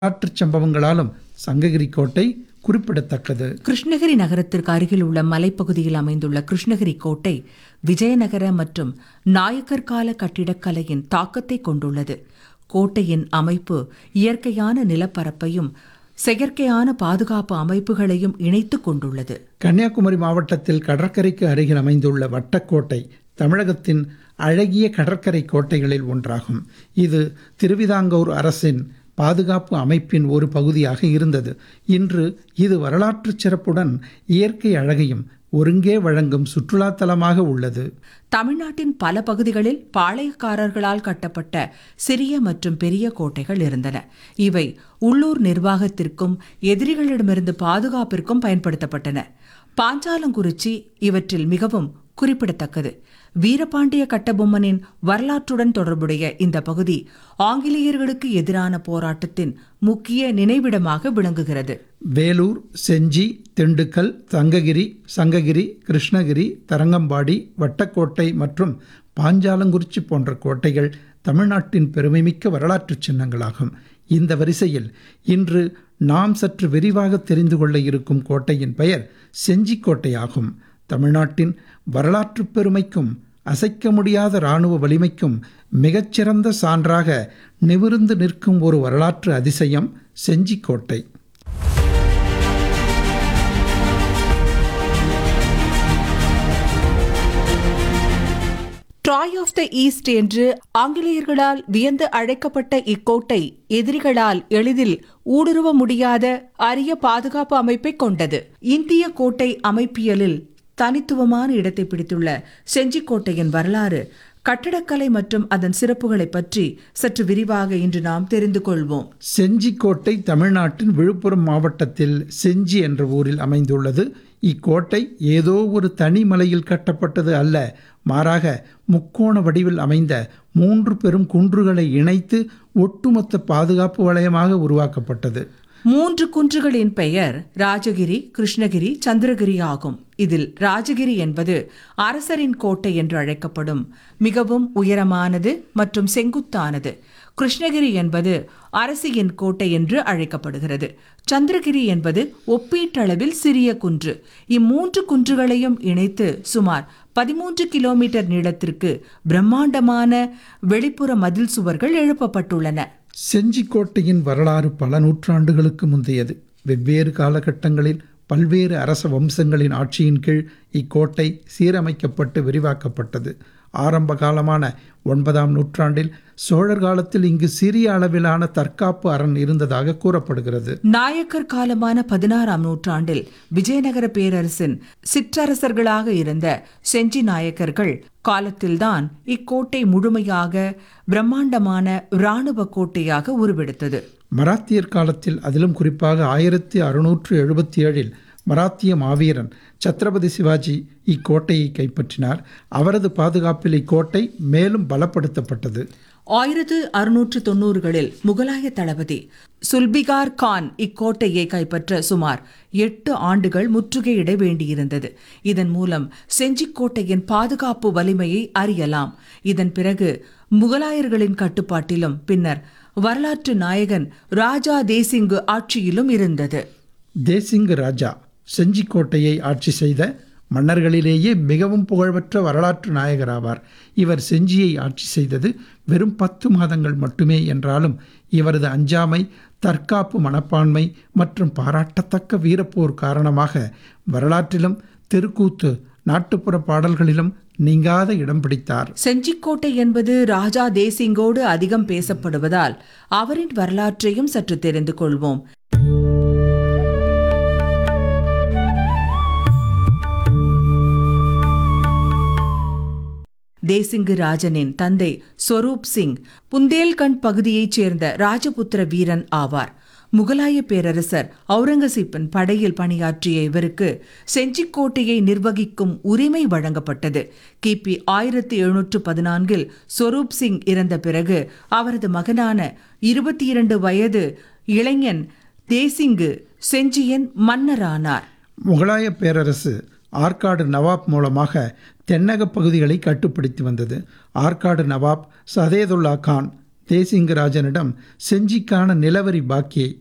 வரலாற்றுச் சம்பவங்களாலும் சங்ககிரி கோட்டை குறிப்பிடத்தக்கது கிருஷ்ணகிரி நகரத்திற்கு அருகில் உள்ள மலைப்பகுதியில் அமைந்துள்ள கிருஷ்ணகிரி கோட்டை விஜயநகர மற்றும் நாயக்கர் கால கட்டிடக்கலையின் தாக்கத்தை கொண்டுள்ளது கோட்டையின் அமைப்பு இயற்கையான நிலப்பரப்பையும் செயற்கையான பாதுகாப்பு அமைப்புகளையும் இணைத்துக் கொண்டுள்ளது கன்னியாகுமரி மாவட்டத்தில் கடற்கரைக்கு அருகில் அமைந்துள்ள வட்டக்கோட்டை தமிழகத்தின் அழகிய கடற்கரை கோட்டைகளில் ஒன்றாகும் இது திருவிதாங்கூர் அரசின் பாதுகாப்பு அமைப்பின் ஒரு பகுதியாக இருந்தது இன்று இது வரலாற்றுச் சிறப்புடன் இயற்கை அழகையும் ஒருங்கே வழங்கும் சுற்றுலாத் தலமாக உள்ளது தமிழ்நாட்டின் பல பகுதிகளில் பாளையக்காரர்களால் கட்டப்பட்ட சிறிய மற்றும் பெரிய கோட்டைகள் இருந்தன இவை உள்ளூர் நிர்வாகத்திற்கும் எதிரிகளிடமிருந்து பாதுகாப்பிற்கும் பயன்படுத்தப்பட்டன பாஞ்சாலங்குறிச்சி இவற்றில் மிகவும் குறிப்பிடத்தக்கது வீரபாண்டிய கட்டபொம்மனின் வரலாற்றுடன் தொடர்புடைய இந்த பகுதி ஆங்கிலேயர்களுக்கு எதிரான போராட்டத்தின் முக்கிய நினைவிடமாக விளங்குகிறது வேலூர் செஞ்சி திண்டுக்கல் தங்ககிரி சங்ககிரி கிருஷ்ணகிரி தரங்கம்பாடி வட்டக்கோட்டை மற்றும் பாஞ்சாலங்குறிச்சி போன்ற கோட்டைகள் தமிழ்நாட்டின் பெருமைமிக்க வரலாற்றுச் சின்னங்களாகும் இந்த வரிசையில் இன்று நாம் சற்று விரிவாக தெரிந்து கொள்ள இருக்கும் கோட்டையின் பெயர் செஞ்சிக்கோட்டை ஆகும் தமிழ்நாட்டின் வரலாற்றுப் பெருமைக்கும் அசைக்க முடியாத இராணுவ வலிமைக்கும் மிகச்சிறந்த சான்றாக நிமிர்ந்து நிற்கும் ஒரு வரலாற்று அதிசயம் செஞ்சிக்கோட்டை ட்ராய் ஆஃப் த ஈஸ்ட் என்று ஆங்கிலேயர்களால் வியந்து அழைக்கப்பட்ட இக்கோட்டை எதிரிகளால் எளிதில் ஊடுருவ முடியாத அரிய பாதுகாப்பு அமைப்பை கொண்டது இந்திய கோட்டை அமைப்பியலில் தனித்துவமான இடத்தை பிடித்துள்ள செஞ்சிக்கோட்டையின் வரலாறு கட்டடக்கலை மற்றும் அதன் சிறப்புகளை பற்றி சற்று விரிவாக இன்று நாம் தெரிந்து கொள்வோம் செஞ்சிக்கோட்டை தமிழ்நாட்டின் விழுப்புரம் மாவட்டத்தில் செஞ்சி என்ற ஊரில் அமைந்துள்ளது இக்கோட்டை ஏதோ ஒரு தனி மலையில் கட்டப்பட்டது அல்ல மாறாக முக்கோண வடிவில் அமைந்த மூன்று பெரும் குன்றுகளை இணைத்து ஒட்டுமொத்த பாதுகாப்பு வளையமாக உருவாக்கப்பட்டது மூன்று குன்றுகளின் பெயர் ராஜகிரி கிருஷ்ணகிரி சந்திரகிரி ஆகும் இதில் ராஜகிரி என்பது அரசரின் கோட்டை என்று அழைக்கப்படும் மிகவும் உயரமானது மற்றும் செங்குத்தானது கிருஷ்ணகிரி என்பது அரசியின் கோட்டை என்று அழைக்கப்படுகிறது சந்திரகிரி என்பது ஒப்பீட்டளவில் சிறிய குன்று இம்மூன்று குன்றுகளையும் இணைத்து சுமார் பதிமூன்று கிலோமீட்டர் நீளத்திற்கு பிரம்மாண்டமான வெளிப்புற மதில் சுவர்கள் எழுப்பப்பட்டுள்ளன செஞ்சிக்கோட்டையின் வரலாறு பல நூற்றாண்டுகளுக்கு முந்தையது வெவ்வேறு காலகட்டங்களில் பல்வேறு அரச வம்சங்களின் ஆட்சியின் கீழ் இக்கோட்டை சீரமைக்கப்பட்டு விரிவாக்கப்பட்டது ஆரம்ப காலமான ஒன்பதாம் நூற்றாண்டில் சோழர் காலத்தில் இங்கு சிறிய அளவிலான தற்காப்பு அரண் இருந்ததாக கூறப்படுகிறது நாயக்கர் காலமான பதினாறாம் நூற்றாண்டில் விஜயநகர பேரரசின் சிற்றரசர்களாக இருந்த செஞ்சி நாயக்கர்கள் காலத்தில்தான் இக்கோட்டை முழுமையாக பிரம்மாண்டமான இராணுவ கோட்டையாக உருவெடுத்தது மராத்தியர் காலத்தில் அதிலும் குறிப்பாக ஆயிரத்தி அறுநூற்று எழுபத்தி ஏழில் மராத்திய மாவீரன் சத்ரபதி சிவாஜி இக்கோட்டையை கைப்பற்றினார் அவரது பாதுகாப்பில் இக்கோட்டை மேலும் பலப்படுத்தப்பட்டது ஆயிரத்து அறுநூற்று தொன்னூறுகளில் முகலாய தளபதி சுல்பிகார் கான் இக்கோட்டையை கைப்பற்ற சுமார் எட்டு ஆண்டுகள் முற்றுகையிட வேண்டியிருந்தது இதன் மூலம் செஞ்சிக்கோட்டையின் பாதுகாப்பு வலிமையை அறியலாம் இதன் பிறகு முகலாயர்களின் கட்டுப்பாட்டிலும் பின்னர் வரலாற்று நாயகன் ராஜா தேசிங்கு ஆட்சியிலும் இருந்தது தேசிங்கு ராஜா செஞ்சிக்கோட்டையை ஆட்சி செய்த மன்னர்களிலேயே மிகவும் புகழ்பெற்ற வரலாற்று நாயகர் ஆவார் இவர் செஞ்சியை ஆட்சி செய்தது வெறும் பத்து மாதங்கள் மட்டுமே என்றாலும் இவரது அஞ்சாமை தற்காப்பு மனப்பான்மை மற்றும் பாராட்டத்தக்க வீரப்போர் காரணமாக வரலாற்றிலும் தெருக்கூத்து நாட்டுப்புற பாடல்களிலும் நீங்காத இடம் பிடித்தார் செஞ்சிக்கோட்டை என்பது ராஜா தேசிங்கோடு அதிகம் பேசப்படுவதால் அவரின் வரலாற்றையும் சற்று தெரிந்து கொள்வோம் தேசிங்கு ராஜனின் தந்தை ஸ்வரூப் சிங் புந்தேல்கண்ட் பகுதியைச் சேர்ந்த ராஜபுத்திர வீரன் ஆவார் முகலாய பேரரசர் அவுரங்கசீப்பின் படையில் பணியாற்றிய இவருக்கு செஞ்சிக்கோட்டையை நிர்வகிக்கும் உரிமை வழங்கப்பட்டது கிபி ஆயிரத்தி எழுநூற்று பதினான்கில் ஸ்வரூப் சிங் இறந்த பிறகு அவரது மகனான இருபத்தி இரண்டு வயது இளைஞன் தேசிங்கு செஞ்சியின் மன்னரானார் முகலாய பேரரசு ஆற்காடு நவாப் மூலமாக தென்னக பகுதிகளை கட்டுப்படுத்தி வந்தது ஆற்காடு நவாப் சதேதுல்லா கான் தேசிங்கராஜனிடம் செஞ்சிக்கான நிலவரி பாக்கியை